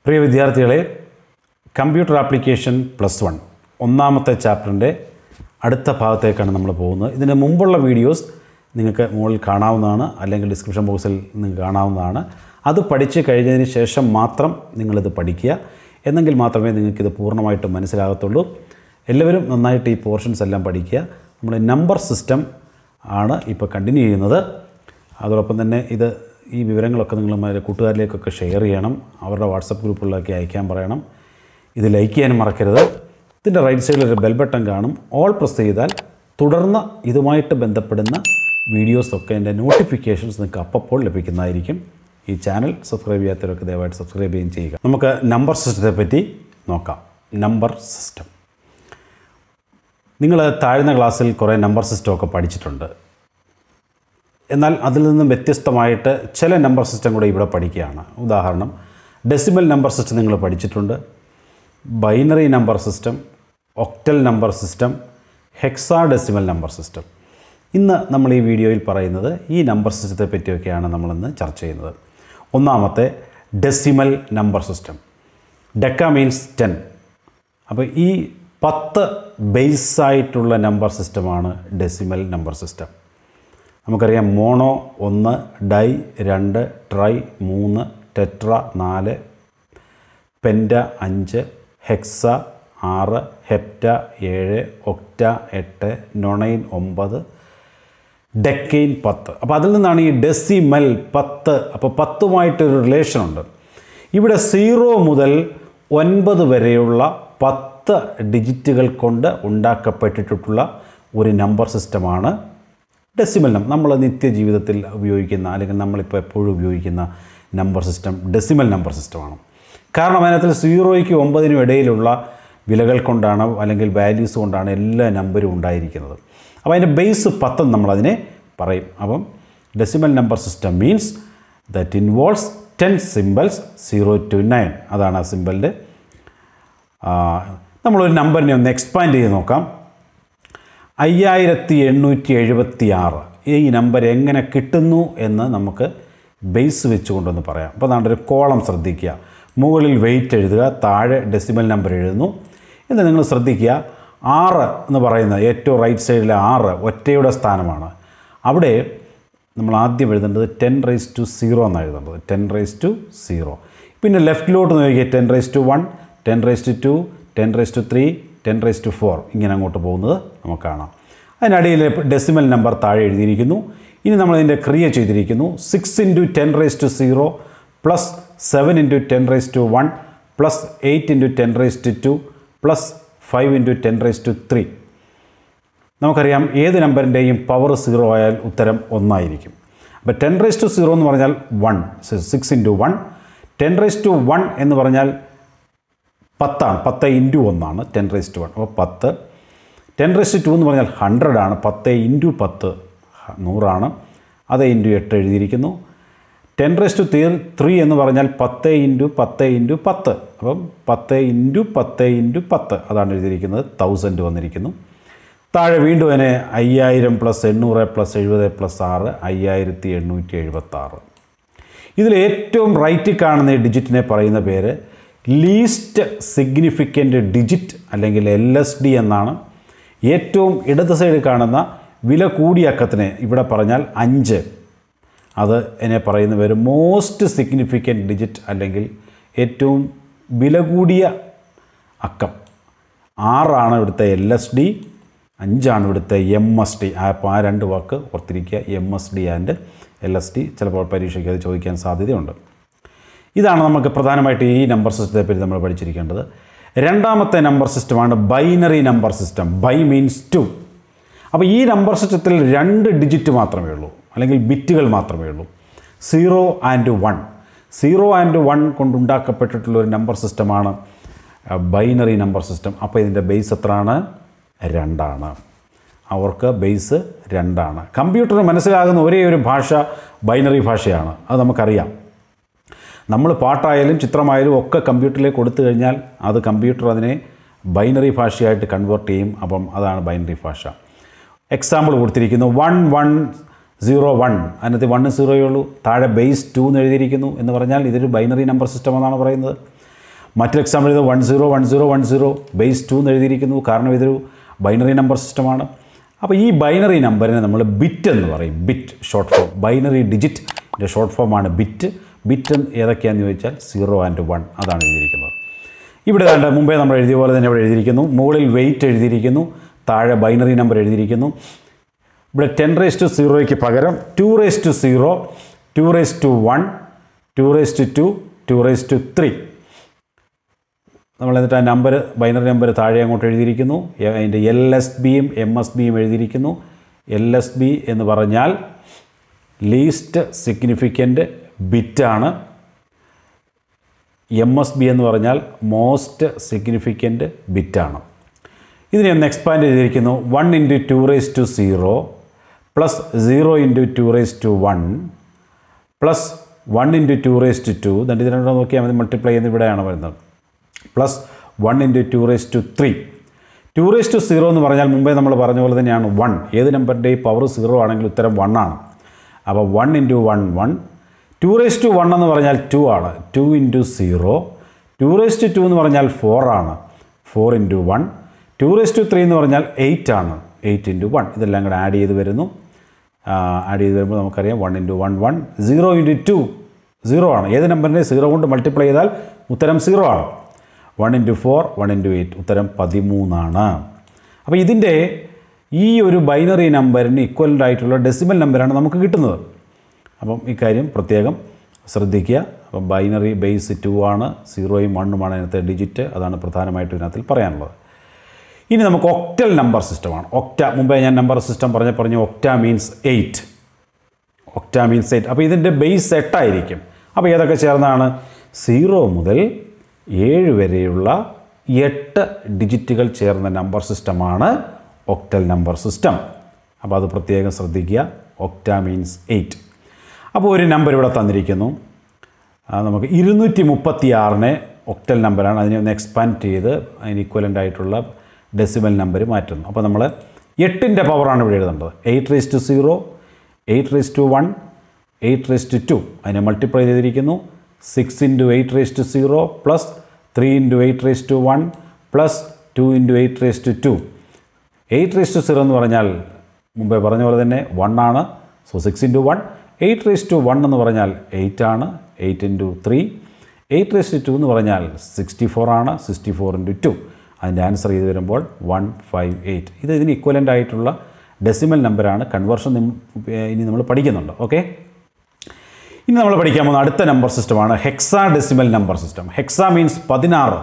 പ്രിയ വിദ്യാർത്ഥികളെ computer application plus one ഒന്നാമത്തെ ചാപ്റ്ററിൻ്റെ അടുത്ത ഭാഗത്തേക്കാണ് നമ്മൾ പോകുന്നത് ഇതിന് മുമ്പുള്ള വീഡിയോസ് നിങ്ങൾക്ക് മുകളിൽ കാണാവുന്നതാണ് അല്ലെങ്കിൽ ഡിസ്ക്രിപ്ഷൻ ബോക്സിൽ നിങ്ങൾക്ക് കാണാവുന്നതാണ് അത് പഠിച്ച് കഴിഞ്ഞതിന് ശേഷം മാത്രം നിങ്ങളിത് പഠിക്കുക എന്നെങ്കിൽ മാത്രമേ നിങ്ങൾക്കിത് പൂർണ്ണമായിട്ട് മനസ്സിലാകത്തുള്ളൂ എല്ലാവരും നന്നായിട്ട് ഈ പോർഷൻസ് എല്ലാം പഠിക്കുക നമ്മൾ നമ്പർ സിസ്റ്റം ആണ് ഇപ്പോൾ കണ്ടിന്യൂ ചെയ്യുന്നത് അതോടൊപ്പം തന്നെ ഇത് ഈ വിവരങ്ങളൊക്കെ നിങ്ങൾ മറ്റേ കൂട്ടുകാരിലേക്കൊക്കെ ഷെയർ ചെയ്യണം അവരുടെ വാട്സപ്പ് ഗ്രൂപ്പുകളിലൊക്കെ അയക്കാൻ പറയണം ഇത് ലൈക്ക് ചെയ്യാനും മറക്കരുത് ഇതിൻ്റെ റൈറ്റ് സൈഡിൽ ഒരു ബെൽ ബട്ടൺ കാണും ഓൾ പ്രസ് ചെയ്താൽ തുടർന്ന് ഇതുമായിട്ട് ബന്ധപ്പെടുന്ന വീഡിയോസൊക്കെ എൻ്റെ നോട്ടിഫിക്കേഷൻസ് നിങ്ങൾക്ക് അപ്പോൾ ലഭിക്കുന്നതായിരിക്കും ഈ ചാനൽ സബ്സ്ക്രൈബ് ചെയ്യാത്തവരൊക്കെ ദയവായിട്ട് സബ്സ്ക്രൈബ് ചെയ്യുകയും ചെയ്യുക നമുക്ക് നമ്പർ സിസ്റ്റത്തെ പറ്റി നോക്കാം നമ്പർ സിസ്റ്റം നിങ്ങൾ താഴ്ന്ന ക്ലാസ്സിൽ കുറേ നമ്പർ സിസ്റ്റമൊക്കെ പഠിച്ചിട്ടുണ്ട് എന്നാൽ അതിൽ നിന്നും വ്യത്യസ്തമായിട്ട് ചില നമ്പർ സിസ്റ്റം കൂടെ ഇവിടെ പഠിക്കുകയാണ് ഉദാഹരണം ഡെസിമൽ നമ്പർ സിസ്റ്റം നിങ്ങൾ പഠിച്ചിട്ടുണ്ട് binary number system octal number system hexadecimal number system ഇന്ന് നമ്മൾ ഈ വീഡിയോയിൽ പറയുന്നത് ഈ നമ്പർ സിസ്റ്റത്തെ പറ്റിയൊക്കെയാണ് നമ്മളിന്ന് ചർച്ച ചെയ്യുന്നത് ഒന്നാമത്തെ decimal number system deca means ten അപ്പോൾ ഈ പത്ത് ബേസായിട്ടുള്ള നമ്പർ സിസ്റ്റമാണ് ഡെസിമൽ നമ്പർ സിസ്റ്റം നമുക്കറിയാം മോണോ ഒന്ന് ഡൈ രണ്ട് ട്രൈ മൂന്ന് ടെട്ര നാല് പെൻറ്റ അഞ്ച് ഹെക്സ ആറ് ഹെപ്റ്റ ഏഴ് ഒക്റ്റ എട്ട് നൊണൈൻ ഒമ്പത് ഡെക്കെയിൻ പത്ത് അപ്പോൾ അതിൽ നിന്നാണ് ഈ ഡെസിമൽ പത്ത് അപ്പോൾ പത്തുമായിട്ടൊരു റിലേഷനുണ്ട് ഇവിടെ സീറോ മുതൽ ഒൻപത് വരെയുള്ള പത്ത് ഡിജിറ്റുകൾ കൊണ്ട് ഉണ്ടാക്കപ്പെട്ടിട്ടുള്ള ഒരു നമ്പർ സിസ്റ്റമാണ് ഡെസിമൽ നമ്പർ നമ്മൾ നിത്യജീവിതത്തിൽ ഉപയോഗിക്കുന്ന അല്ലെങ്കിൽ നമ്മളിപ്പോൾ എപ്പോഴും ഉപയോഗിക്കുന്ന നമ്പർ സിസ്റ്റം ഡെസിമൽ നമ്പർ സിസ്റ്റമാണ് കാരണം അതിനകത്ത് സീറോയ്ക്കും ഒമ്പതിനും ഇടയിലുള്ള വിലകൾ കൊണ്ടാണ് അല്ലെങ്കിൽ വാല്യൂസ് കൊണ്ടാണ് എല്ലാ നമ്പരും ഉണ്ടായിരിക്കുന്നത് അപ്പോൾ അതിൻ്റെ ബേസ് പത്തെന്ന് നമ്മളതിനെ പറയും അപ്പം decimal number system means that involves ten symbols zero to nine അതാണ് ആ സിമ്പിളിൻ്റെ നമ്മളൊരു നമ്പറിനെ ഒന്ന് എക്സ്പാൻഡ് ചെയ്ത് നോക്കാം അയ്യായിരത്തി എണ്ണൂറ്റി എഴുപത്തി ആറ് ഈ നമ്പർ എങ്ങനെ കിട്ടുന്നു എന്ന് നമുക്ക് ബേസ് വെച്ചുകൊണ്ടൊന്ന് പറയാം അപ്പോൾ അതാണ്ട് ഒരു കോളം ശ്രദ്ധിക്കുക മുകളിൽ വെയിറ്റ് എഴുതുക താഴെ ഡെസിമൽ നമ്പർ എഴുതുന്നു എന്നിട്ട് നിങ്ങൾ ശ്രദ്ധിക്കുക ആറ് എന്ന് പറയുന്നത് ഏറ്റവും റൈറ്റ് സൈഡിലെ ആറ് ഒറ്റയുടെ സ്ഥാനമാണ് അവിടെ നമ്മൾ ആദ്യം എഴുതേണ്ടത് ടെൻ റൈസ് ടു സീറോ എന്നാണ് എഴുതേണ്ടത് ടെൻ റൈസ് ടു സീറോ പിന്നെ ലെഫ്റ്റിലോട്ട് നോക്കിയാൽ ten raise to one ten raise to two ten raise to three ten raise to four ഇങ്ങനെ അങ്ങോട്ട് പോകുന്നത് നമുക്ക് കാണാം അതിനടിയിൽ ഡെസിമൽ നമ്പർ താഴെ എഴുതിയിരിക്കുന്നു ഇനി നമ്മളതിൻ്റെ ക്രിയ ചെയ്തിരിക്കുന്നു six into ten raise to zero plus seven into ten raise to one plus eight into ten raise to two plus five into ten raise to three നമുക്കറിയാം ഏത് നമ്പറിൻ്റെയും പവർ സീറോ ആയാൽ ഉത്തരം ഒന്നായിരിക്കും അപ്പോൾ ടെൻ റൈസ് ടു സീറോ എന്ന് പറഞ്ഞാൽ one six into one ten raise to one എന്ന് പറഞ്ഞാൽ പത്താണ് പത്ത് ഇൻറ്റു ഒന്നാണ് ടെൻ റൈസ് ടു വൺ അപ്പോൾ പത്ത് ടെൻ റൈസ് ടു എന്ന് പറഞ്ഞാൽ ഹൺഡ്രഡ് ആണ് പത്ത് ഇൻറ്റു പത്ത് നൂറാണ് അത് ഇൻറ്റു എട്ട് എഴുതിയിരിക്കുന്നു ടെൻ റൈസ് ടു തീ ത്രീ എന്ന് പറഞ്ഞാൽ പത്ത് ഇൻറ്റു പത്ത് ഇൻറ്റു പത്ത് അപ്പം പത്ത് ഇൻറ്റു പത്ത് ഇൻറ്റു പത്ത് അതാണ് എഴുതിയിരിക്കുന്നത് തൗസൻഡ് വന്നിരിക്കുന്നു താഴെ വീണ്ടും അതിനെ അയ്യായിരം പ്ലസ് എണ്ണൂറ് പ്ലസ് എഴുപത് പ്ലസ് ആറ് അയ്യായിരത്തി എണ്ണൂറ്റി എഴുപത്താറ് ഇതിൽ ഏറ്റവും റൈറ്റിൽ കാണുന്ന ഈ ഡിജിറ്റിനെ പറയുന്ന പേര് ലീസ്റ്റ് സിഗ്നിഫിക്കൻ്റ് ഡിജിറ്റ് അല്ലെങ്കിൽ എൽ എസ് ഡി എന്നാണ് ഏറ്റവും ഇടത് സൈഡിൽ കാണുന്ന വില കൂടിയ അക്കത്തിനെ ഇവിടെ പറഞ്ഞാൽ അഞ്ച് അത് എന്നെ പറയുന്ന പേര് മോസ്റ്റ് സിഗ്നിഫിക്കൻ്റ് ഡിജിറ്റ് അല്ലെങ്കിൽ ഏറ്റവും വില കൂടിയ അക്കം ആറാണ് ഇവിടുത്തെ എൽ എസ് ഡി അഞ്ചാണ് ഇവിടുത്തെ എം എസ് ഡി അപ്പോൾ ആ രണ്ട് വാക്ക് ഓർത്തിരിക്കുക M S D and L S D ചിലപ്പോൾ പരീക്ഷയ്ക്ക് അത് ചോദിക്കാൻ സാധ്യതയുണ്ട് ഇതാണ് നമുക്ക് പ്രധാനമായിട്ട് ഈ നമ്പർ സിസ്റ്റത്തെ പറ്റി നമ്മൾ പഠിച്ചിരിക്കേണ്ടത് രണ്ടാമത്തെ നമ്പർ സിസ്റ്റമാണ് binary number system bi means two അപ്പോൾ ഈ നമ്പർ സിസ്റ്റത്തിൽ രണ്ട് ഡിജിറ്റ് മാത്രമേ ഉള്ളൂ അല്ലെങ്കിൽ ബിറ്റുകൾ മാത്രമേ ഉള്ളൂ zero and one zero and one കൊണ്ടുണ്ടാക്കപ്പെട്ടിട്ടുള്ള ഒരു നമ്പർ സിസ്റ്റമാണ് ബൈനറി നമ്പർ സിസ്റ്റം അപ്പോൾ ഇതിൻ്റെ ബേസ് എത്രയാണ് രണ്ടാണ് അവർക്ക് ബേസ് രണ്ടാണ് കമ്പ്യൂട്ടറിന് മനസ്സിലാകുന്ന ഒരേ ഒരു ഭാഷ ബൈനറി ഭാഷയാണ് അത് നമുക്കറിയാം നമ്മൾ പാട്ടായാലും ചിത്രമായാലും ഒക്കെ കമ്പ്യൂട്ടറിലേക്ക് കൊടുത്തു കഴിഞ്ഞാൽ അത് കമ്പ്യൂട്ടർ അതിനെ ബൈനറി ഭാഷയായിട്ട് കൺവേർട്ട് ചെയ്യും അപ്പം അതാണ് ബൈനറി ഭാഷ എക്സാമ്പിൾ കൊടുത്തിരിക്കുന്നു വൺ വൺ സീറോ വൺ അതിനകത്ത് വണ്ണ് സീറോയേ ഉള്ളൂ താഴെ ബേസ് ടു എന്ന് എഴുതിയിരിക്കുന്നു എന്ന് പറഞ്ഞാൽ ഇതൊരു ബൈനറി നമ്പർ സിസ്റ്റം എന്നാണ് പറയുന്നത് മറ്റൊരു എക്സാമ്പിൾ ഇത് one zero one zero one zero base two എന്ന് എഴുതിയിരിക്കുന്നു കാരണം ഇതൊരു ബൈനറി നമ്പർ സിസ്റ്റമാണ് അപ്പോൾ ഈ ബൈനറി നമ്പറിനെ നമ്മൾ ബിറ്റ് എന്ന് പറയും ബിറ്റ് ഷോർട്ട് ഫോം ബൈനറി ഡിജിറ്റിൻ്റെ ഷോർട്ട് ഫോമാണ് ബിറ്റ് ബിറ്റ് ഏതൊക്കെയാണെന്ന് ചോദിച്ചാൽ സീറോ ആൻഡ് വൺ അതാണ് എഴുതിയിരിക്കുന്നത് ഇവിടെ കണ്ട മുമ്പേ നമ്മൾ എഴുതിയ പോലെ തന്നെ ഇവിടെ എഴുതിയിരിക്കുന്നു മുകളിൽ വെയിറ്റ് എഴുതിയിരിക്കുന്നു താഴെ ബൈനറി നമ്പർ എഴുതിയിരിക്കുന്നു ഇവിടെ ടെൻ റേസ് ടു സീറോയ്ക്ക് പകരം two raise to zero two raise to one two raise to two two raise to three നമ്മൾ എന്നിട്ട് ആ നമ്പർ ബൈനറി നമ്പർ താഴെ അങ്ങോട്ട് എഴുതിയിരിക്കുന്നു എ- അതിൻ്റെ എൽ എസ് ബിയും എം എസ് ബിയും എഴുതിയിരിക്കുന്നു എൽ എസ് ബി എന്ന് പറഞ്ഞാൽ ലീസ്റ്റ് സിഗ്നിഫിക്കൻ്റ് ബിറ്റാണ് എം എസ് ബി എന്ന് പറഞ്ഞാൽ മോസ്റ്റ് സിഗ്നിഫിക്കൻ്റ് ബിറ്റാണ് ഇതിനെ ഒന്ന് എക്സ്പാൻഡ് ചെയ്തിരിക്കുന്നു one into two raise to zero plus zero into two raise to one plus one into two raise to two എന്നിട്ട് ഇതിനെ നോക്കിയാൽ മതി മൾട്ടിപ്ലൈ ചെയ്യുന്ന ഇവിടെയാണ് വരുന്നത് plus one into two raise to three two raise to zero എന്ന് പറഞ്ഞാൽ മുമ്പേ നമ്മൾ പറഞ്ഞ പോലെ തന്നെയാണ് വൺ ഏത് നമ്പറിൻ്റെയും പവർ സീറോ ആണെങ്കിൽ ഉത്തരം വൺ ആണ് അപ്പോൾ one into one one two raise to one എന്ന് പറഞ്ഞാൽ ടു ആണ് two into zero two raise to two എന്ന് പറഞ്ഞാൽ ഫോർ ആണ് four into one two raise to three എന്ന് പറഞ്ഞാൽ എയ്റ്റ് ആണ് എയ്റ്റ് ഇൻറ്റു വൺ ഇതെല്ലാം കൂടെ ആഡ് ചെയ്ത് വരുന്നു ആഡ് ചെയ്ത് വരുമ്പോൾ നമുക്കറിയാം one into one one zero into two zero ആണ് ഏത് നമ്പറിനെ സീറോ കൊണ്ട് മൾട്ടിപ്ലൈ ചെയ്താൽ ഉത്തരം സീറോ ആണ് one into four one into eight ഉത്തരം പതിമൂന്നാണ് അപ്പോൾ ഇതിൻ്റെ ഈ ഒരു ബൈനറി നമ്പറിന് ഇക്വലൻ്റ് ആയിട്ടുള്ള ഡെസിമൽ നമ്പറാണ് നമുക്ക് കിട്ടുന്നത് അപ്പം ഇക്കാര്യം പ്രത്യേകം ശ്രദ്ധിക്കുക അപ്പം ബൈനറി ബേസ് ടു ആണ് സീറോയും വണ്ണുമാണ് അതിനകത്തെ ഡിജിറ്റ് അതാണ് പ്രധാനമായിട്ടും ഇതിനകത്തിൽ പറയാനുള്ളത് ഇനി നമുക്ക് ഒക്ടൽ നമ്പർ സിസ്റ്റമാണ് ഒക്ട മുമ്പേ ഞാൻ നമ്പർ സിസ്റ്റം പറഞ്ഞ പറഞ്ഞു octa means eight octa means eight അപ്പോൾ ഇതിൻ്റെ ബേസ് എട്ടായിരിക്കും അപ്പോൾ ഏതൊക്കെ ചേർന്നാണ് സീറോ മുതൽ ഏഴ് വരെയുള്ള എട്ട് ഡിജിറ്റുകൾ ചേർന്ന നമ്പർ സിസ്റ്റമാണ് ഒക്ടൽ നമ്പർ സിസ്റ്റം അപ്പോൾ അത് പ്രത്യേകം ശ്രദ്ധിക്കുക ഒക്ട മീൻസ് എയ്റ്റ് അപ്പോൾ ഒരു നമ്പർ ഇവിടെ തന്നിരിക്കുന്നു ആ, നമുക്ക് ഇരുന്നൂറ്റി മുപ്പത്തി ആറിനെ ഒക്ടൽ നമ്പറാണ് അതിനെ ഒന്ന് എക്സ്പാൻഡ് ചെയ്ത് അതിന് ഇക്വലൻ്റ് ആയിട്ടുള്ള ഡെസിമൽ നമ്പർ മാറ്റുന്നു അപ്പോൾ നമ്മൾ എട്ടിൻ്റെ പവറാണ് ഇവിടെ എഴുതേണ്ടത് eight raise to zero eight raise to one eight raise to two അതിനെ മൾട്ടിപ്ലൈ ചെയ്തിരിക്കുന്നു six into eight raise to zero plus three into eight raise to one plus two into eight raise to two eight raise to zero എന്ന് പറഞ്ഞാൽ മുമ്പേ പറഞ്ഞ പോലെ തന്നെ one ആണ് so six into one eight raise to one എന്ന് പറഞ്ഞാൽ eight ആണ് eight into three eight raise to two എന്ന് പറഞ്ഞാൽ സിക്സ്റ്റി ഫോർ ആണ് സിക്സ്റ്റി ഫോർ ഇൻറ്റു ടു അതിൻ്റെ ആൻസർ ചെയ്ത് വരുമ്പോൾ വൺ ഫൈവ് എയ്റ്റ് ഇത് ഇതിന് ഇക്വലൻ്റ് ആയിട്ടുള്ള ഡെസിമൽ നമ്പറാണ് കൺവേർഷൻ ഇനി നമ്മൾ പഠിക്കുന്നുണ്ട് ഓക്കെ ഇനി നമ്മൾ പഠിക്കാൻ പോകുന്ന അടുത്ത നമ്പർ സിസ്റ്റമാണ് hexadecimal number system hexa means പതിനാറ്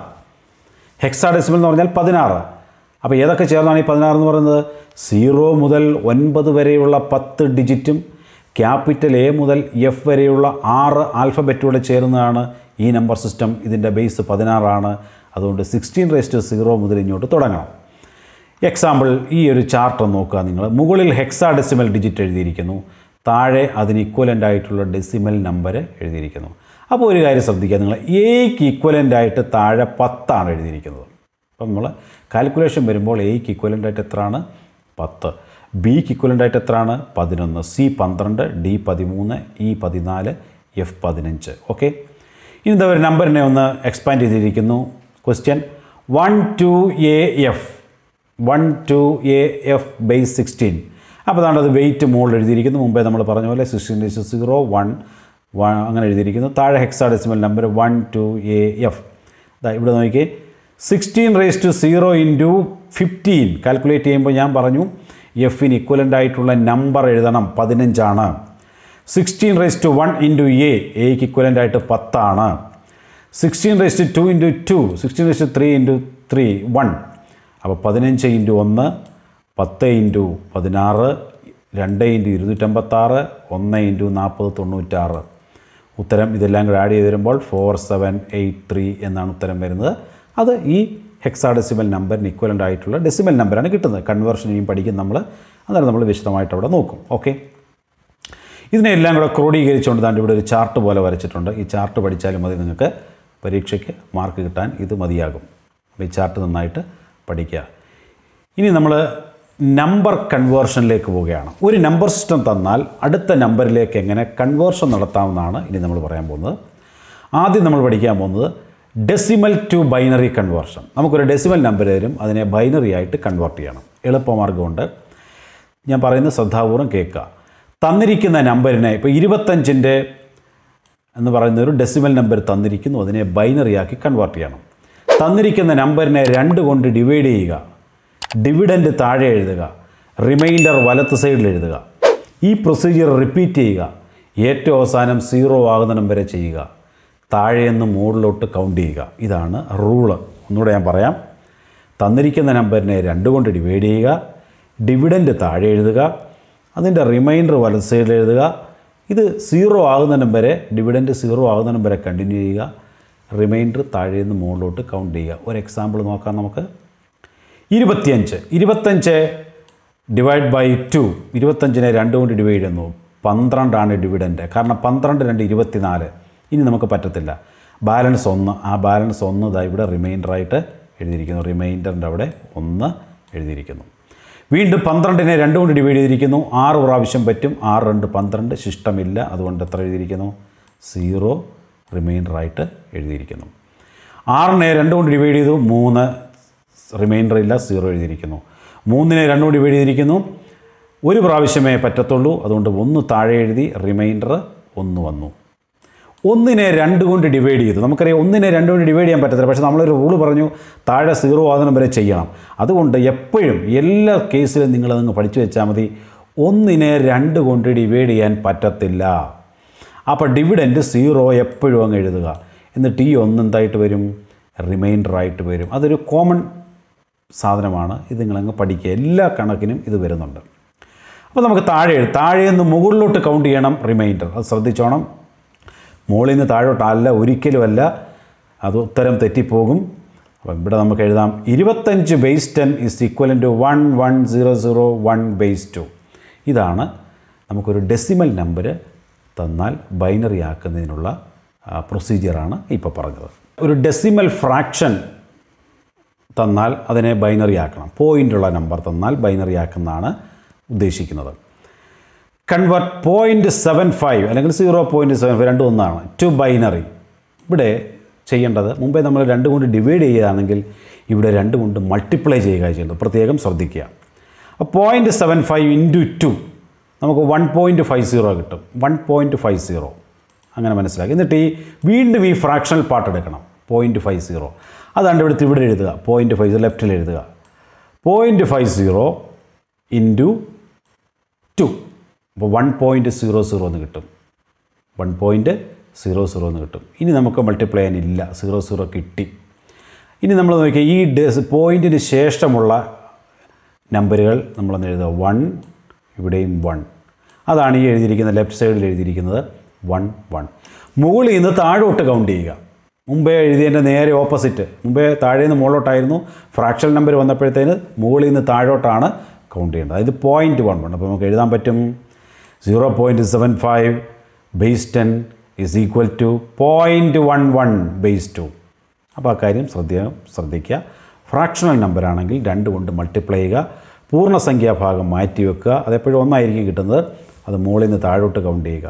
ഹെക്സാ ഡെസിമൽ എന്ന് പറഞ്ഞാൽ പതിനാറ് അപ്പോൾ ഏതൊക്കെ ചേർന്നാണ് ഈ പതിനാറ് എന്ന് പറയുന്നത് സീറോ മുതൽ ഒൻപത് വരെയുള്ള പത്ത് ഡിജിറ്റും ക്യാപിറ്റൽ എ മുതൽ എഫ് വരെയുള്ള ആറ് ആൽഫബറ്റുകൂടെ ചേരുന്നതാണ് ഈ നമ്പർ സിസ്റ്റം ഇതിൻ്റെ ബേസ് പതിനാറാണ് അതുകൊണ്ട് സിക്സ്റ്റീൻ റേസ്റ്റ് സീറോ മുതൽ ഇങ്ങോട്ട് തുടങ്ങണം എക്സാമ്പിൾ ഈ ഒരു ചാർട്ട് നോക്കുക നിങ്ങൾ മുകളിൽ ഹെക്സാ ഡെസിമൽ ഡിജിറ്റ് എഴുതിയിരിക്കുന്നു താഴെ അതിന് ഇക്വലൻ്റ് ആയിട്ടുള്ള ഡെസിമൽ നമ്പർ എഴുതിയിരിക്കുന്നു അപ്പോൾ ഒരു കാര്യം ശ്രദ്ധിക്കുക നിങ്ങൾ എയ്ക്ക് ഇക്വലൻ്റ് ആയിട്ട് താഴെ പത്താണ് എഴുതിയിരിക്കുന്നത് അപ്പം നമ്മൾ കാൽക്കുലേഷൻ വരുമ്പോൾ എയ്ക്ക് ഇക്വലൻ്റ് ആയിട്ട് എത്രയാണ് പത്ത് ബിക്ക് ഇക്വലൻ്റ് ആയിട്ട് എത്രയാണ് പതിനൊന്ന് സി പന്ത്രണ്ട് ഡി പതിമൂന്ന് ഇ പതിനാല് എഫ് പതിനഞ്ച് ഓക്കെ ഇനി എന്താ ഒരു നമ്പറിനെ ഒന്ന് എക്സ്പാൻഡ് ചെയ്തിരിക്കുന്നു question one two A F one two A F base sixteen അപ്പോൾ അതാണ് അത് വെയിറ്റ് മുകളിൽ എഴുതിയിരിക്കുന്നു മുമ്പേ നമ്മൾ പറഞ്ഞ പോലെ sixteen raise zero one one അങ്ങനെ എഴുതിയിരിക്കുന്നു താഴെ hexadecimal number one two A F ഇതാ ഇവിടെ നോക്കിയേ sixteen raise to zero into fifteen calculate ചെയ്യുമ്പോൾ ഞാൻ പറഞ്ഞു എഫിന് ഇക്വലൻ്റ് ആയിട്ടുള്ള നമ്പർ എഴുതണം പതിനഞ്ചാണ് sixteen raise to one into A എക്ക് ഇക്വലൻ്റ് ആയിട്ട് പത്താണ് sixteen raise to two into two sixteen raise to three into three one അപ്പോൾ പതിനഞ്ച് ഇൻറ്റു ഒന്ന് പത്ത് ഇൻറ്റു പതിനാറ് രണ്ട് ഇൻറ്റു ഇരുന്നൂറ്റമ്പത്താറ് ഒന്ന് ഇൻറ്റു നാൽപ്പത് തൊണ്ണൂറ്റാറ് ഉത്തരം ഇതെല്ലാം കൂടെ ആഡ് ചെയ്ത് വരുമ്പോൾ ഫോർ സെവൻ എയ്റ്റ് ത്രീ എന്നാണ് ഉത്തരം വരുന്നത് അത് ഈ ഹെക്സാഡെസിമൽ നമ്പറിന് ഇക്വലൻ്റ് ആയിട്ടുള്ള ഡെസിമൽ നമ്പറാണ് കിട്ടുന്നത് കൺവേർഷൻ ഇനിയും പഠിക്കും നമ്മൾ അന്നേരം നമ്മൾ വിശദമായിട്ട് അവിടെ നോക്കും ഓക്കെ ഇതിനെല്ലാം കൂടെ ക്രോഡീകരിച്ചുകൊണ്ട് താണ്ട് ഇവിടെ ഒരു ചാർട്ട് പോലെ വരച്ചിട്ടുണ്ട് ഈ ചാർട്ട് പഠിച്ചാലും മതി നിങ്ങൾക്ക് പരീക്ഷയ്ക്ക് മാർക്ക് കിട്ടാൻ ഇത് മതിയാകും അപ്പോൾ ഈ ചാർട്ട് നന്നായിട്ട് പഠിക്കുക ഇനി നമ്മൾ നമ്പർ കൺവേർഷനിലേക്ക് പോവുകയാണ് ഒരു നമ്പർ സിസ്റ്റം തന്നാൽ അടുത്ത നമ്പറിലേക്ക് എങ്ങനെ കൺവേർഷൻ നടത്താമെന്നാണ് ഇനി നമ്മൾ പറയാൻ പോകുന്നത് ആദ്യം നമ്മൾ പഠിക്കാൻ പോകുന്നത് ഡെസിമൽ ടു ബൈനറി കൺവേർഷൻ നമുക്കൊരു ഡെസിമൽ നമ്പർ തരും അതിനെ ബൈനറി ആയിട്ട് കൺവേർട്ട് ചെയ്യണം എളുപ്പമാർഗ്ഗമുണ്ട് ഞാൻ പറയുന്നത് ശ്രദ്ധാപൂർവ്വം കേൾക്കുക തന്നിരിക്കുന്ന നമ്പറിനെ ഇപ്പോൾ ഇരുപത്തഞ്ചിൻ്റെ എന്ന് പറയുന്ന ഒരു ഡെസിമൽ നമ്പർ തന്നിരിക്കുന്നു അതിനെ ബൈനറി ആക്കി കൺവേർട്ട് ചെയ്യണം തന്നിരിക്കുന്ന നമ്പറിനെ രണ്ട് കൊണ്ട് ഡിവൈഡ് ചെയ്യുക ഡിവിഡൻഡ് താഴെ എഴുതുക റിമൈൻഡർ വലത്ത് സൈഡിൽ എഴുതുക ഈ പ്രൊസീജിയർ റിപ്പീറ്റ് ചെയ്യുക ഏറ്റവും അവസാനം സീറോ ആകുന്നിടം വരെ ചെയ്യുക താഴെ നിന്ന് മുകളിലോട്ട് കൗണ്ട് ചെയ്യുക ഇതാണ് റൂള് ഒന്നുകൂടെ ഞാൻ പറയാം തന്നിരിക്കുന്ന നമ്പറിനെ രണ്ട് കൊണ്ട് ഡിവൈഡ് ചെയ്യുക ഡിവിഡൻഡ് താഴെ എഴുതുക അതിൻ്റെ റിമൈൻഡർ വലത് സൈഡിൽ എഴുതുക ഇത് സീറോ ആകുന്നിടം വരെ ഡിവിഡൻഡ് സീറോ ആകുന്നിടം വരെ കണ്ടിന്യൂ ചെയ്യുക റിമൈൻഡർ താഴെ നിന്ന് മുകളിലോട്ട് കൗണ്ട് ചെയ്യുക ഒരു എക്സാമ്പിൾ നോക്കാം നമുക്ക് ഇരുപത്തിയഞ്ച് ഇരുപത്തഞ്ച് ഡിവൈഡ് ബൈ ടു ഇരുപത്തഞ്ചിനെ രണ്ട് കൊണ്ട് ഡിവൈഡ് ചെയ്യുന്നു പന്ത്രണ്ടാണ് ഡിവിഡൻറ്റ് കാരണം പന്ത്രണ്ട് രണ്ട് ഇരുപത്തിനാല് ഇനി നമുക്ക് പറ്റത്തില്ല ബാലൻസ് ഒന്ന് ആ ബാലൻസ് ഒന്ന് ഇതാ ഇവിടെ റിമൈൻഡറായിട്ട് എഴുതിയിരിക്കുന്നു റിമൈൻഡറിൻ്റെ അവിടെ ഒന്ന് എഴുതിയിരിക്കുന്നു വീണ്ടും പന്ത്രണ്ടിനെ രണ്ട് കൊണ്ട് ഡിവൈഡ് ചെയ്തിരിക്കുന്നു ആറ് പ്രാവശ്യം പറ്റും ആറ് രണ്ട് പന്ത്രണ്ട് ശിഷ്ടമില്ല അതുകൊണ്ട് എത്ര എഴുതിയിരിക്കുന്നു സീറോ റിമൈൻഡറായിട്ട് എഴുതിയിരിക്കുന്നു ആറിനെ രണ്ട് കൊണ്ട് ഡിവൈഡ് ചെയ്തു മൂന്ന് റിമൈൻഡർ ഇല്ല സീറോ എഴുതിയിരിക്കുന്നു മൂന്നിനെ രണ്ട് കൊണ്ട് ഡിവൈഡ് ചെയ്തിരിക്കുന്നു ഒരു പ്രാവശ്യമേ പറ്റത്തുള്ളൂ അതുകൊണ്ട് ഒന്ന് താഴെ എഴുതി റിമൈൻഡർ ഒന്ന് വന്നു ഒന്നിനെ രണ്ട് കൊണ്ട് ഡിവൈഡ് ചെയ്തു നമുക്കറിയാം ഒന്നിനെ രണ്ട് കൊണ്ട് ഡിവൈഡ് ചെയ്യാൻ പറ്റത്തില്ല പക്ഷേ നമ്മളൊരു റൂൾ പറഞ്ഞു താഴെ സീറോ ആകുന്നതിനും വരെ ചെയ്യണം അതുകൊണ്ട് എപ്പോഴും എല്ലാ കേസിലും നിങ്ങളതങ്ങ് പഠിച്ചു വെച്ചാൽ മതി ഒന്നിനെ രണ്ട് കൊണ്ട് ഡിവൈഡ് ചെയ്യാൻ പറ്റത്തില്ല അപ്പോൾ ഡിവിഡൻറ്റ് സീറോ എപ്പോഴും അങ്ങ് എഴുതുക എന്നിട്ട് ഈ ഒന്ന് എന്തായിട്ട് വരും റിമൈൻഡറായിട്ട് വരും അതൊരു കോമൺ സാധനമാണ് ഇത് നിങ്ങളങ്ങ് പഠിക്കുക എല്ലാ കണക്കിനും ഇത് വരുന്നുണ്ട് അപ്പോൾ നമുക്ക് താഴെ എഴു- താഴെ നിന്ന് മുകളിലോട്ട് കൗണ്ട് ചെയ്യണം റിമൈൻഡർ അത് ശ്രദ്ധിച്ചോണം മുകളിൽ നിന്ന് താഴോട്ട് അല്ല ഒരിക്കലുമല്ല അത് ഉത്തരം തെറ്റിപ്പോകും അപ്പം ഇവിടെ നമുക്ക് എഴുതാം ഇരുപത്തഞ്ച് base ten is equal to one one zero zero one base two ഇതാണ് നമുക്കൊരു ഡെസിമൽ നമ്പർ തന്നാൽ ബൈനറി ആക്കുന്നതിനുള്ള പ്രൊസീജിയറാണ് ഇപ്പോൾ പറഞ്ഞത് ഒരു ഡെസിമൽ ഫ്രാക്ഷൻ തന്നാൽ അതിനെ ബൈനറി ആക്കണം പോയിൻ്റുള്ള നമ്പർ തന്നാൽ ബൈനറി ആക്കുന്നതാണ് ഉദ്ദേശിക്കുന്നത് കൺവേർട്ട് പോയിൻറ്റ് സെവൻ ഫൈവ് അല്ലെങ്കിൽ സീറോ പോയിൻറ്റ് സെവൻ ഫൈവ് രണ്ടും ഒന്നാണ് ടു ബൈനറി ഇവിടെ ചെയ്യേണ്ടത് മുമ്പേ നമ്മൾ രണ്ട് കൊണ്ട് ഡിവൈഡ് ചെയ്യുകയാണെങ്കിൽ ഇവിടെ രണ്ട് കൊണ്ട് മൾട്ടിപ്ലൈ ചെയ്യുക ചെയ്യുന്നത് പ്രത്യേകം ശ്രദ്ധിക്കുക അപ്പോൾ point seven five into two നമുക്ക് വൺ പോയിൻറ്റ് ഫൈവ് സീറോ കിട്ടും വൺ പോയിൻറ്റ് ഫൈവ് സീറോ അങ്ങനെ മനസ്സിലാക്കി എന്നിട്ട് ഈ വീണ്ടും ഈ ഫ്രാക്ഷണൽ പാർട്ട് എടുക്കണം പോയിൻറ്റ് ഫൈവ് സീറോ അതാണ്ട് ഇവിടുത്തെ ഇവിടെ എഴുതുക പോയിൻറ്റ് ഫൈവ് ലെഫ്റ്റിൽ എഴുതുക point five zero into two അപ്പോൾ വൺ പോയിൻറ്റ് സീറോ സീറോ എന്ന് കിട്ടും വൺ പോയിൻറ്റ് സീറോ സീറോ എന്ന് കിട്ടും ഇനി നമുക്ക് മൾട്ടിപ്ലൈ ചെയ്യാനില്ല സീറോ സീറോ കിട്ടി ഇനി നമ്മൾ നോക്കിയാൽ ഈ ഡെസ് പോയിൻറ്റിന് ശേഷമുള്ള നമ്പറുകൾ നമ്മളൊന്ന് എഴുതുക വൺ ഇവിടെയും വൺ അതാണ് ഈ എഴുതിയിരിക്കുന്നത് ലെഫ്റ്റ് സൈഡിൽ എഴുതിയിരിക്കുന്നത് വൺ വൺ മുകളിൽ നിന്ന് താഴോട്ട് കൗണ്ട് ചെയ്യുക മുമ്പേ എഴുതിയതിൻ്റെ നേരെ ഓപ്പോസിറ്റ് മുമ്പേ താഴെ നിന്ന് മുകളിലോട്ടായിരുന്നു ഫ്രാക്ഷൻ നമ്പർ വന്നപ്പോഴത്തേന് മുകളിൽ നിന്ന് താഴോട്ടാണ് കൗണ്ട് ചെയ്യേണ്ടത് അതായത് പോയിൻറ്റ് വൺ വൺ അപ്പോൾ നമുക്ക് എഴുതാൻ പറ്റും zero point seven five base ten is equal to point one one base two അപ്പോൾ ആ കാര്യം ശ്രദ്ധ ശ്രദ്ധിക്കുക ഫ്രാക്ഷണൽ നമ്പർ ആണെങ്കിൽ രണ്ട് കൊണ്ട് മൾട്ടിപ്ലൈ ചെയ്യുക പൂർണ്ണസംഖ്യാഭാഗം മാറ്റി വെക്കുക അതെപ്പോഴും ഒന്നായിരിക്കും കിട്ടുന്നത് അത് മുകളിൽ നിന്ന് താഴോട്ട് കൗണ്ട് ചെയ്യുക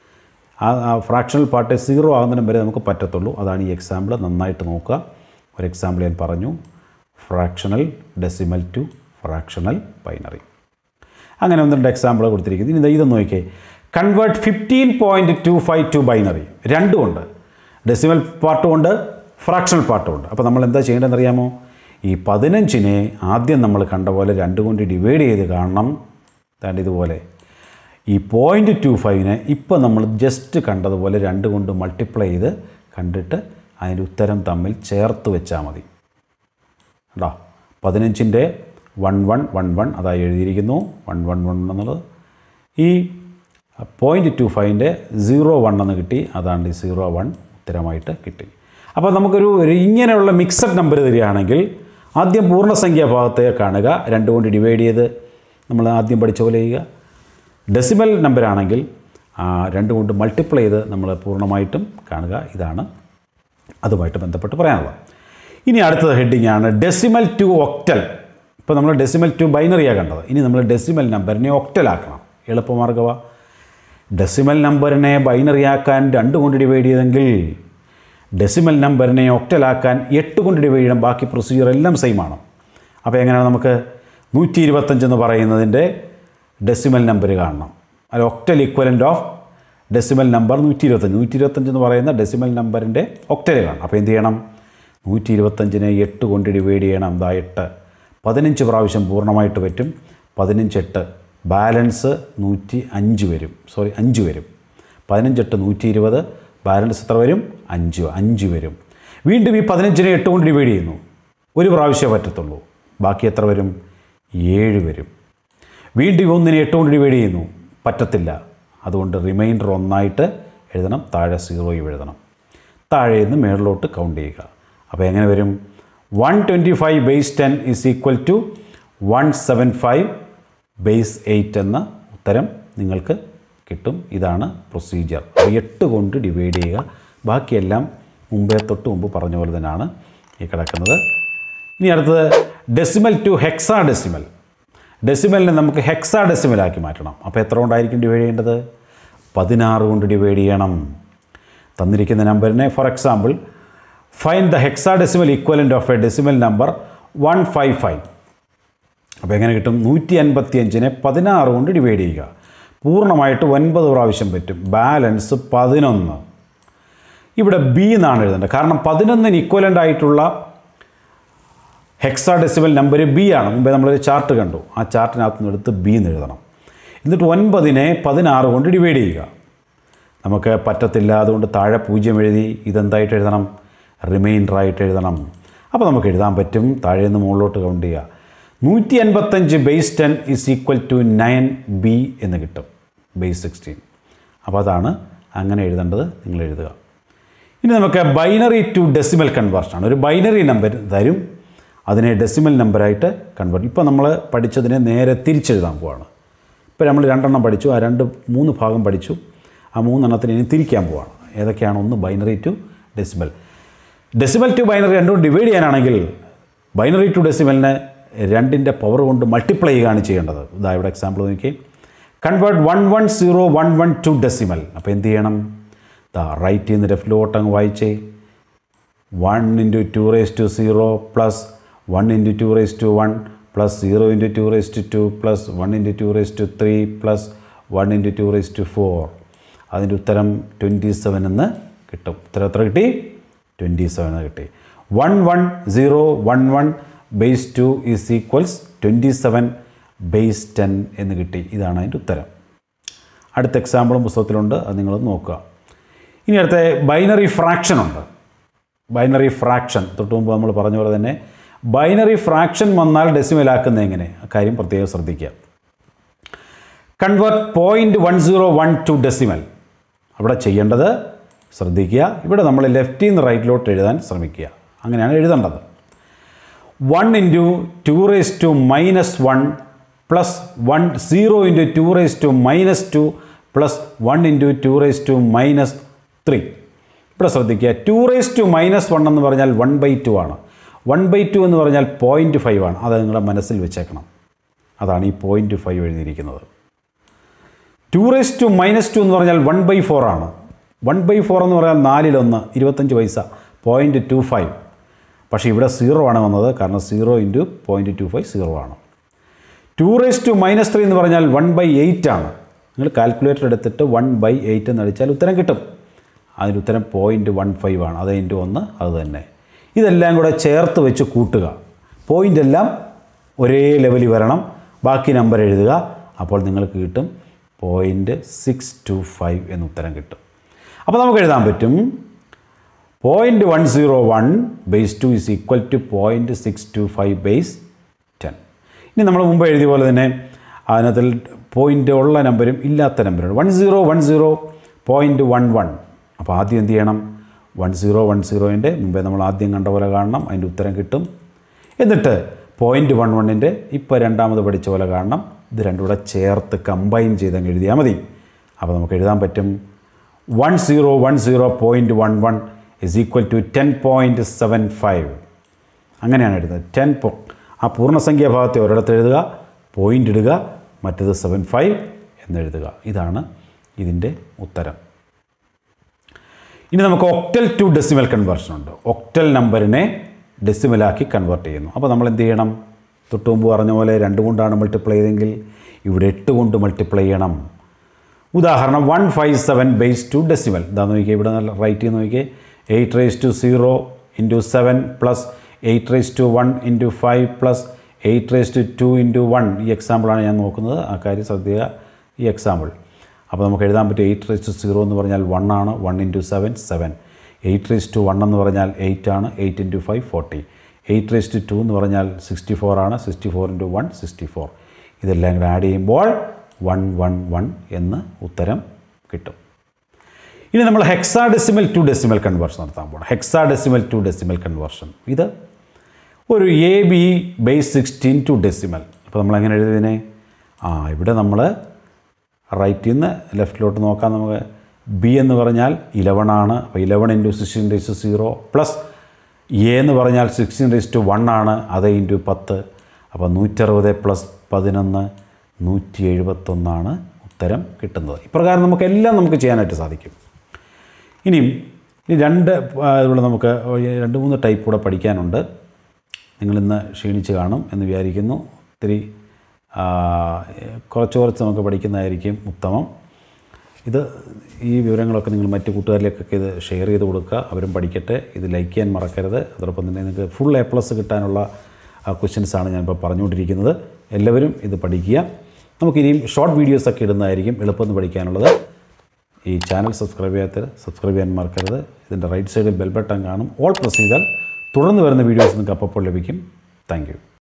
ആ ആ ഫ്രാക്ഷണൽ പാർട്ട് സീറോ ആകുന്നതിനും വരെ നമുക്ക് പറ്റത്തുള്ളൂ അതാണ് ഈ എക്സാമ്പിൾ നന്നായിട്ട് നോക്കുക ഒരു എക്സാമ്പിൾ ഞാൻ പറഞ്ഞു fractional decimal to fractional binary അങ്ങനെ ഒന്ന് രണ്ട് എക്സാമ്പിൾ കൊടുത്തിരിക്കുന്നു ഇനി ദേ ഇതൊന്ന് നോക്കിയേ convert fifteen point two five to binary രണ്ടുമുണ്ട് ഡെസിമൽ പാർട്ടും ഉണ്ട് ഫ്രാക്ഷണൽ പാർട്ടും ഉണ്ട് അപ്പോൾ നമ്മൾ എന്താ ചെയ്യേണ്ടതെന്ന് അറിയാമോ ഈ പതിനഞ്ചിനെ ആദ്യം നമ്മൾ കണ്ട പോലെ രണ്ട് കൊണ്ട് ഡിവൈഡ് ചെയ്ത് കാണണം ദാണ്ട് ഇതുപോലെ ഈ പോയിൻറ്റ് ടു ഫൈവിനെ ഇപ്പം നമ്മൾ ജസ്റ്റ് കണ്ടതുപോലെ രണ്ട് കൊണ്ട് മൾട്ടിപ്ലൈ ചെയ്ത് കണ്ടിട്ട് അതിൻ്റെ ഉത്തരം തമ്മിൽ ചേർത്ത് വെച്ചാൽ മതി കേട്ടോ പതിനഞ്ചിൻ്റെ വൺ വൺ വൺ വൺ അതായി എഴുതിയിരിക്കുന്നു വൺ വൺ വൺ എന്നുള്ളത് ഈ പോയിൻറ്റ് ടു ഫൈവിൻ്റെ സീറോ വൺ എന്ന് കിട്ടി അതാണ്ട് ഈ സീറോ വൺ ഉത്തരമായിട്ട് കിട്ടി അപ്പോൾ നമുക്കൊരു ഒരു ഇങ്ങനെയുള്ള മിക്സഡ് നമ്പർ തരികയാണെങ്കിൽ ആദ്യം പൂർണ്ണസംഖ്യാ ഭാഗത്തെ കാണുക രണ്ട് കൊണ്ട് ഡിവൈഡ് ചെയ്ത് നമ്മൾ ആദ്യം പഠിച്ച പോലെ ചെയ്യുക ഡെസിമൽ നമ്പറാണെങ്കിൽ ആ, രണ്ട് കൊണ്ട് മൾട്ടിപ്ലൈ ചെയ്ത് നമ്മൾ പൂർണ്ണമായിട്ടും കാണുക ഇതാണ് അതുമായിട്ട് ബന്ധപ്പെട്ട് പറയാനുള്ളത് ഇനി അടുത്തത് ഹെഡിങ് ആണ് ഡെസിമൽ ടു ഒക്ടൽ ഇപ്പോൾ നമ്മൾ ഡെസിമൽ ടു ബൈനറിയാണ് കണ്ടത് ഇനി നമ്മൾ ഡെസിമൽ നമ്പറിനെ ഒക്ടലാക്കണം എളുപ്പമാർഗവ ഡെസിമൽ നമ്പറിനെ ബൈനറി ആക്കാൻ രണ്ട് കൊണ്ട് ഡിവൈഡ് ചെയ്തെങ്കിൽ ഡെസിമൽ നമ്പറിനെ ഒക്ടലാക്കാൻ എട്ട് കൊണ്ട് ഡിവൈഡ് ചെയ്യണം ബാക്കി പ്രൊസീജിയർ എല്ലാം സെയിം ആണ് അപ്പോൾ എങ്ങനെയാണ് നമുക്ക് നൂറ്റി ഇരുപത്തഞ്ചെന്ന് പറയുന്നതിൻ്റെ ഡെസിമൽ നമ്പർ കാണണം അത് octal equivalent of decimal number നൂറ്റി ഇരുപത്തഞ്ച് നൂറ്റി ഇരുപത്തഞ്ച് എന്ന് പറയുന്ന ഡെസിമൽ നമ്പറിൻ്റെ ഒക്ടൽ കാണണം അപ്പോൾ എന്ത് ചെയ്യണം നൂറ്റി ഇരുപത്തഞ്ചിനെ എട്ട് കൊണ്ട് ഡിവൈഡ് ചെയ്യണം ദാ എട്ട് പതിനഞ്ച് പ്രാവശ്യം പൂർണ്ണമായിട്ട് പറ്റും പതിനഞ്ചെട്ട് ബാലൻസ് നൂറ്റി അഞ്ച് വരും സോറി അഞ്ച് വരും പതിനഞ്ചെട്ട് നൂറ്റി ഇരുപത് ബാലൻസ് എത്ര വരും അഞ്ച് അഞ്ച് വരും വീണ്ടും ഈ പതിനഞ്ചിനെ എട്ട് കൊണ്ട് ഡിവൈഡ് ചെയ്യുന്നു ഒരു പ്രാവശ്യമേ പറ്റത്തുള്ളൂ ബാക്കി എത്ര വരും ഏഴ് വരും വീണ്ടും ഈ ഒന്നിനെ എട്ട് കൊണ്ട് ഡിവൈഡ് ചെയ്യുന്നു പറ്റത്തില്ല അതുകൊണ്ട് റിമൈൻഡർ ഒന്നായിട്ട് എഴുതണം താഴെ സീറോയും എഴുതണം താഴെ നിന്ന് മേളിലോട്ട് കൗണ്ട് ചെയ്യുക അപ്പോൾ എങ്ങനെ വരും one twenty five base ten is equal to one seven five base eight എന്ന ഉത്തരം നിങ്ങൾക്ക് കിട്ടും ഇതാണ് പ്രൊസീജിയർ അപ്പോൾ എട്ട് കൊണ്ട് ഡിവൈഡ് ചെയ്യുക ബാക്കിയെല്ലാം മുമ്പേ തൊട്ട് മുമ്പ് പറഞ്ഞ പോലെ തന്നെയാണ് ഈ കിടക്കുന്നത് ഇനി അടുത്തത് ഡെസിമൽ ടു ഹെക്സാ ഡെസിമൽ ഡെസിമലിനെ നമുക്ക് ഹെക്സാ ഡെസിമലാക്കി മാറ്റണം അപ്പോൾ എത്ര കൊണ്ടായിരിക്കും ഡിവൈഡ് ചെയ്യേണ്ടത് പതിനാറ് കൊണ്ട് ഡിവൈഡ് ചെയ്യണം തന്നിരിക്കുന്ന നമ്പറിനെ for example find the hexadecimal equivalent of a decimal number one five five അപ്പോൾ എങ്ങനെ കിട്ടും നൂറ്റി അൻപത്തി അഞ്ചിനെ പതിനാറ് കൊണ്ട് ഡിവൈഡ് ചെയ്യുക പൂർണ്ണമായിട്ട് ഒൻപത് പ്രാവശ്യം പറ്റും ബാലൻസ് പതിനൊന്ന് ഇവിടെ ബി എന്നാണ് എഴുതേണ്ടത് കാരണം പതിനൊന്നിന് ഇക്വലൻ്റ് ആയിട്ടുള്ള ഹെക്സാ ഡെസിമൽ നമ്പർ ബി ആണ് മുമ്പേ നമ്മളൊരു ചാർട്ട് കണ്ടു ആ ചാർട്ടിനകത്ത് നിന്ന് എടുത്ത് ബി എന്ന് എഴുതണം എന്നിട്ട് ഒൻപതിനെ പതിനാറ് കൊണ്ട് ഡിവൈഡ് ചെയ്യുക നമുക്ക് പറ്റത്തില്ല അതുകൊണ്ട് താഴെ പൂജ്യം എഴുതി ഇതെന്തായിട്ട് എഴുതണം റിമൈൻഡറായിട്ട് എഴുതണം അപ്പോൾ നമുക്ക് എഴുതാൻ പറ്റും താഴെ നിന്ന് മുകളിലോട്ട് കൗണ്ട് ചെയ്യുക നൂറ്റി അൻപത്തഞ്ച് base ten is equal to nine B എന്ന് കിട്ടും ബേസ് സിക്സ്റ്റീൻ അപ്പോൾ അതാണ് അങ്ങനെ എഴുതേണ്ടത് നിങ്ങൾ എഴുതുക ഇനി നമുക്ക് ബൈനറി ടു ഡെസിമൽ കൺവേർഷനാണ് ഒരു ബൈനറി നമ്പർ തരും അതിനെ ഡെസിമൽ നമ്പറായിട്ട് കൺവേർട്ട് ഇപ്പോൾ നമ്മൾ പഠിച്ചതിനെ നേരെ തിരിച്ചെഴുതാൻ പോവാണ് ഇപ്പോൾ നമ്മൾ രണ്ടെണ്ണം പഠിച്ചു ആ രണ്ട് മൂന്ന് ഭാഗം പഠിച്ചു ആ മൂന്നെണ്ണത്തിന് ഇനി തിരിക്കാൻ പോവാണ് ഏതൊക്കെയാണ് ഒന്ന് binary to decimal decimal to binary രണ്ടും ഡിവൈഡ് ചെയ്യാനാണെങ്കിൽ ബൈനറി ടു ഡെസിമലിനെ രണ്ടിൻ്റെ പവർ കൊണ്ട് മൾട്ടിപ്ലൈ ചെയ്യുകയാണ് ചെയ്യേണ്ടത് ഇതാ ഇവിടെ എക്സാമ്പിൾ നോക്കി convert one one zero one one to decimal അപ്പോൾ എന്ത് ചെയ്യണം ദാ റൈറ്റ് നിന്ന് ലെഫ്റ്റിലോട്ട് അങ്ങ് വായിച്ചേ one into two raise to zero plus one into two raise to one plus zero into two raise to two plus one into two raise to three plus one into two raise to four അതിൻ്റെ ഉത്തരം twenty seven എന്ന് കിട്ടും ഉത്തരം എത്ര കിട്ടി twenty seven എന്ന് കിട്ടി one one zero one one base two is equals twenty seven base ten എന്ന് കിട്ടി ഇതാണ് അതിൻ്റെ ഉത്തരം അടുത്ത എക്സാമ്പിളും പുസ്തകത്തിലുണ്ട് അത് നിങ്ങളൊന്ന് നോക്കുക ഇനി അടുത്ത ബൈനറി ഫ്രാക്ഷൻ ഉണ്ട് ബൈനറി ഫ്രാക്ഷൻ തൊട്ട് മുമ്പ് നമ്മൾ പറഞ്ഞ പോലെ തന്നെ ബൈനറി ഫ്രാക്ഷൻ വന്നാൽ ഡെസിമലാക്കുന്നത് എങ്ങനെ ആ കാര്യം പ്രത്യേകം ശ്രദ്ധിക്കുക convert point one zero one to decimal അവിടെ ചെയ്യേണ്ടത് ശ്രദ്ധിക്കുക ഇവിടെ നമ്മൾ ലെഫ്റ്റിൽ നിന്ന് റൈറ്റിലോട്ട് എഴുതാൻ ശ്രമിക്കുക അങ്ങനെയാണ് എഴുതേണ്ടത് one into two raise to minus one plus one zero into two raise to minus two plus one into two raise to minus three ഇവിടെ ശ്രദ്ധിക്കുക two raise to minus one എന്ന് പറഞ്ഞാൽ വൺ ബൈ ടു ആണ് one by two എന്ന് പറഞ്ഞാൽ point five ആണ് അത് നിങ്ങളുടെ മനസ്സിൽ വെച്ചേക്കണം അതാണ് ഈ പോയിൻറ്റ് ഫൈവ് എഴുതിയിരിക്കുന്നത് two raise to minus two എന്ന് പറഞ്ഞാൽ വൺ ബൈ ഫോർ ആണ് വൺ ബൈ ഫോർ എന്ന് പറഞ്ഞാൽ നാലിലൊന്ന് ഇരുപത്തഞ്ച് പൈസ പോയിൻറ്റ് ടു ഫൈവ് പക്ഷേ ഇവിടെ സീറോ ആണ് വന്നത് കാരണം zero into point two five zero ആണ് two raise to minus three എന്ന് പറഞ്ഞാൽ വൺ ബൈ എയ്റ്റ് ആണ് നിങ്ങൾ കാൽക്കുലേറ്റർ എടുത്തിട്ട് വൺ ബൈ എയ്റ്റ് എന്ന് അടിച്ചാൽ ഉത്തരം കിട്ടും അതിന് ഉത്തരം പോയിൻറ്റ് വൺ ഫൈവ് ആണ് അത് ഇൻറ്റു ഒന്ന് അത് തന്നെ ഇതെല്ലാം കൂടെ ചേർത്ത് വെച്ച് കൂട്ടുക പോയിൻ്റ് എല്ലാം ഒരേ ലെവലിൽ വരണം ബാക്കി നമ്പർ എഴുതുക അപ്പോൾ നിങ്ങൾക്ക് കിട്ടും പോയിൻറ്റ് സിക്സ് ടു ഫൈവ് എന്ന് ഉത്തരം കിട്ടും അപ്പോൾ നമുക്ക് എഴുതാൻ പറ്റും point one zero one base two is equal to point six two five base ten ഇനി നമ്മൾ മുമ്പ് എഴുതിയ പോലെ തന്നെ അതിനകത്തിൽ പോയിൻ്റ് ഉള്ള നമ്പരും ഇല്ലാത്ത നമ്പരും one zero one zero point one one അപ്പോൾ ആദ്യം എന്ത് ചെയ്യണം വൺ സീറോ വൺ സീറോയിൻ്റെ മുമ്പേ നമ്മൾ ആദ്യം കണ്ട പോലെ കാണണം അതിൻ്റെ ഉത്തരം കിട്ടും എന്നിട്ട് പോയിൻറ്റ് വൺ വണ്ണിൻ്റെ ഇപ്പോൾ രണ്ടാമത് പഠിച്ച പോലെ കാണണം ഇത് രണ്ടും കൂടെ ചേർത്ത് കമ്പൈൻ ചെയ്തങ്ങ് എഴുതിയാൽ മതി അപ്പോൾ നമുക്ക് എഴുതാൻ പറ്റും one zero one zero point one one is equal to ten point seven five അങ്ങനെയാണ് എഴുതുന്നത് ടെൻ പോ ആ പൂർണ്ണസംഖ്യാ ഭാഗത്തെ ഒരിടത്ത് എഴുതുക പോയിൻ്റ് ഇടുക മറ്റത് സെവൻ ഫൈവ് എന്നെഴുതുക ഇതാണ് ഇതിൻ്റെ ഉത്തരം ഇനി നമുക്ക് ഒക്ടൽ ടു ഡെസിമൽ കൺവേർഷൻ ഉണ്ട് ഒക്ടൽ നമ്പറിനെ ഡെസിമലാക്കി കൺവേർട്ട് ചെയ്യുന്നു അപ്പോൾ നമ്മൾ എന്ത് ചെയ്യണം തൊട്ട് മുമ്പ് പറഞ്ഞ പോലെ രണ്ട് കൊണ്ടാണ് മൾട്ടിപ്ലൈ ചെയ്തെങ്കിൽ ഇവിടെ എട്ട് കൊണ്ട് മൾട്ടിപ്ലൈ ചെയ്യണം ഉദാഹരണം one five seven base to decimal ഇതാ നോക്കിയേ ഇവിടെ നല്ല റൈറ്റ് ചെയ്ത് നോക്കിയേ eight raise to zero into seven plus eight raise to one into five plus eight raise to two into one ഈ എക്സാമ്പിളാണ് ഞാൻ നോക്കുന്നത് ആ കാര്യം ശ്രദ്ധിക്കുക ഈ എക്സാമ്പിൾ അപ്പോൾ നമുക്ക് എഴുതാൻ പറ്റും എയ്റ്റ് റേസ് ടു സീറോ എന്ന് പറഞ്ഞാൽ വൺ ആണ് one into seven seven eight raise to one എന്ന് പറഞ്ഞാൽ എയ്റ്റ് ആണ് eight into five forty eight raise to two എന്ന് പറഞ്ഞാൽ സിക്സ്റ്റി ഫോർ ആണ് sixty four into one sixty four ഇതെല്ലാം കൂടെ ആഡ് ചെയ്യുമ്പോൾ വൺ വൺ വൺ എന്ന് ഉത്തരം കിട്ടും ഇനി നമ്മൾ hexadecimal to decimal conversion നടത്താൻ പോകണം hexadecimal to decimal conversion ഇത് ഒരു A B base sixteen to decimal അപ്പോൾ നമ്മൾ എങ്ങനെ എഴുതിയതിനെ ആ ഇവിടെ നമ്മൾ റൈറ്റിൽ നിന്ന് ലെഫ്റ്റിലോട്ട് നോക്കാം നമുക്ക് ബി എന്ന് പറഞ്ഞാൽ ഇലവൺ ആണ് അപ്പോൾ eleven into sixteen raise to zero plus A എന്ന് പറഞ്ഞാൽ സിക്സ്റ്റീൻ റേസ് ടു വൺ ആണ് അത് ഇൻറ്റു പത്ത് അപ്പോൾ നൂറ്ററുപത് പ്ലസ് പതിനൊന്ന് നൂറ്റി എഴുപത്തൊന്നാണ് ഉത്തരം കിട്ടുന്നത് ഇപ്രകാരം നമുക്ക് എല്ലാം നമുക്ക് ചെയ്യാനായിട്ട് സാധിക്കും ഇനിയും ഈ രണ്ട് ആ, ഇവിടെ നമുക്ക് രണ്ട് മൂന്ന് ടൈപ്പ് കൂടെ പഠിക്കാനുണ്ട് നിങ്ങളിന്ന് ക്ഷീണിച്ച് കാണും എന്ന് വിചാരിക്കുന്നു ഒത്തിരി ആ, കുറച്ച് കുറച്ച് നമുക്ക് പഠിക്കുന്നതായിരിക്കും ഉത്തമം ഇത് ഈ വിവരങ്ങളൊക്കെ നിങ്ങൾ മറ്റു കൂട്ടുകാരിലേക്കൊക്കെ ഇത് ഷെയർ ചെയ്ത് കൊടുക്കുക അവരും പഠിക്കട്ടെ ഇത് ലൈക്ക് ചെയ്യാൻ മറക്കരുത് അതോടൊപ്പം തന്നെ നിങ്ങൾക്ക് ഫുൾ എ പ്ലസ് കിട്ടാനുള്ള ക്വസ്റ്റ്യൻസാണ് ഞാനിപ്പോൾ പറഞ്ഞുകൊണ്ടിരിക്കുന്നത് എല്ലാവരും ഇത് പഠിക്കുക നമുക്കിനിയും ഷോർട്ട് വീഡിയോസൊക്കെ ഇടുന്നതായിരിക്കും എളുപ്പമെന്ന് പഠിക്കാനുള്ളത് ഈ ചാനൽ സബ്സ്ക്രൈബ് ചെയ്യാത്തവർ സബ്സ്ക്രൈബ് ചെയ്യാൻ മറക്കരുത് ഇതിൻ്റെ റൈറ്റ് സൈഡിൽ ബെൽ ബട്ടൺ കാണും ഓൾ പ്രസ് ചെയ്താൽ തുടർന്ന് വരുന്ന വീഡിയോസ് നിങ്ങൾക്ക് അപ്പോൾ ലഭിക്കും താങ്ക്